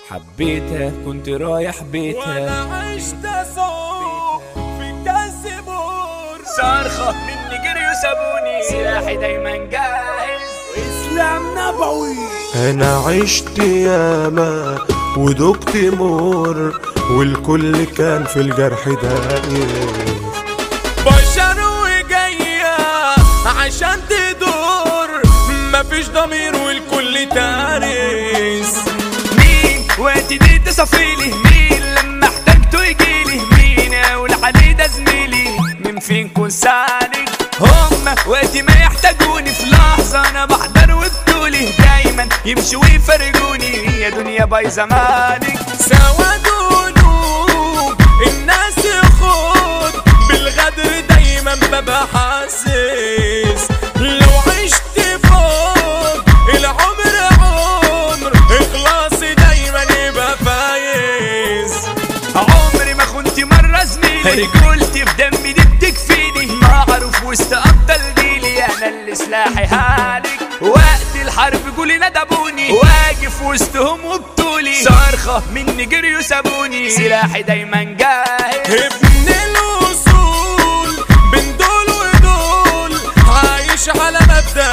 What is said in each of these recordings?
حبيتها كنت رايح بيتها وانا عشت صوم في كاس بور صرخة مني جريوا سابوني سلاحي دايما جاهز اسلام نبوي انا عشت ياما ودقت مر والكل كان في الجرح داير بشر وجاية عشان تدور مفيش ضمير والكل تاريس مين وقتي دي تصفيلي مين لما احتاجته يجيلي مين اقول عليه ده زميلي مين فينكم سالك هم وقتي ما يحتاجوني في لحظة انا بحضر وبطولي دايما يمشوا ويفرجوني يا دنيا بايظة مالك سواد قلوب الناس خد بالغدر دايما ببقى حاسس لو عشت فوق العمر عمر اخلاصي دايما يبقى فايز عمري ما كنت مرة زميلي رجولتي في دمي دي بتكفيني معروف وسط ابطال جيلي انا اللي سلاحي هالك وقت الحرب قولي ندبوني واقف وسطهم وبطولي صرخة مني جريوا سابوني سلاحي دايما جاهز ابن الاصول بين دول ودول عايش على مبدأ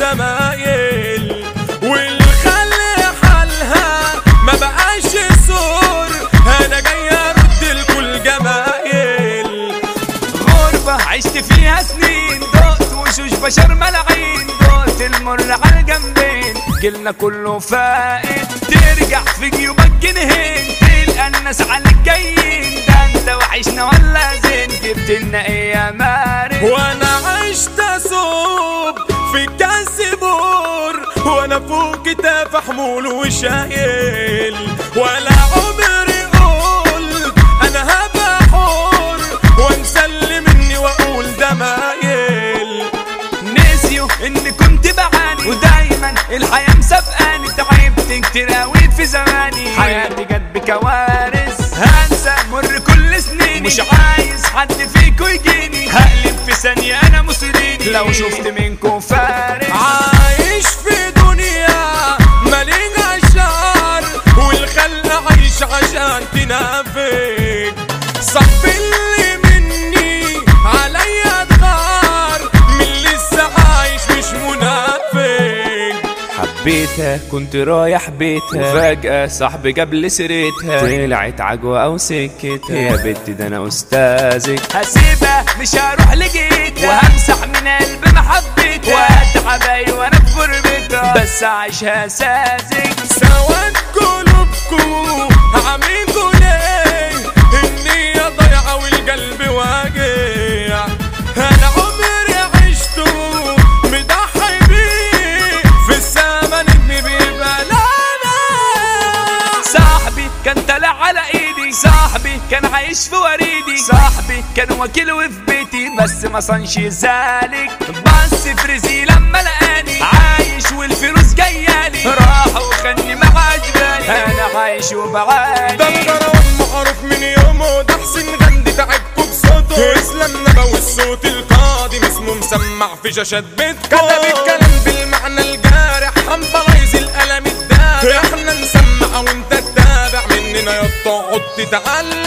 الزمايل والخل حالها ما بقاش سور انا جاي ارد الكل جمايل غربة عشت فيها سنين دقت وشوش بشر ملاعين دقت المر على الجنبين جيلنا كله فائت ترجع في جيوبك جنيهين تلقى الناس على الجايين ده انت وحشنا ولا زين جبت لنا ايه يا ماري وانا عشت اصوب في كاس بور وانا فوق كتاف حمول وشايل ولا عمري قلت انا هبقى حر وانسى اللي مني واقول ده مايل نسيوا اني كنت بعاني ودايما الحياة مسابقاني تعبت كتير اوي في زماني حياتي جت بكوارث هنسى مر كل سنيني مش عايز حد فيكو يجيني هقلب في ثانية انا موسوليني لو شفت منكم فارس عايش في دنيا مليانة شر والخلق عايش عشان تنافق صاحبي اللي مني عليا اتغار من لسه عايش مش منافق حبيتها كنت رايح بيتها وفجأة صاحبي جاب لي سيرتها طلعت عجوة أو سكتها يا بنت ده أنا أستاذك هسيبها مش هروح لجيتها وهمسح من قلبي محبتها وأتعب أيوة وأنا في غربتها بس أعيشها ساذج سواد قلوبكو عاملكو ليه النية ضايعة والقلب واجع انا عمري عشته مضحي بيه في الزمن اللي بيبقى لانا صاحبي كان طالع على ايدي صاحبي كان عايش في وريدي صاحبي كان وكيل وفي بيتي بس ما صنش ذلك بس فريزي لما لقاني عايش والفلوس جايالي راح وخلني ما عجباني انا عايش ده وبعاني الجروان معروف من يومه ده حسين غندي تعبكوا بصوته اسلام نبوي الصوت القادم اسمه مسمع في شاشات بيتكم كتب الكلام بالمعنى الجارح حنبلايز القلم الدارح احنا نسمع وانت تتابع مننا يا تقعد تتعلم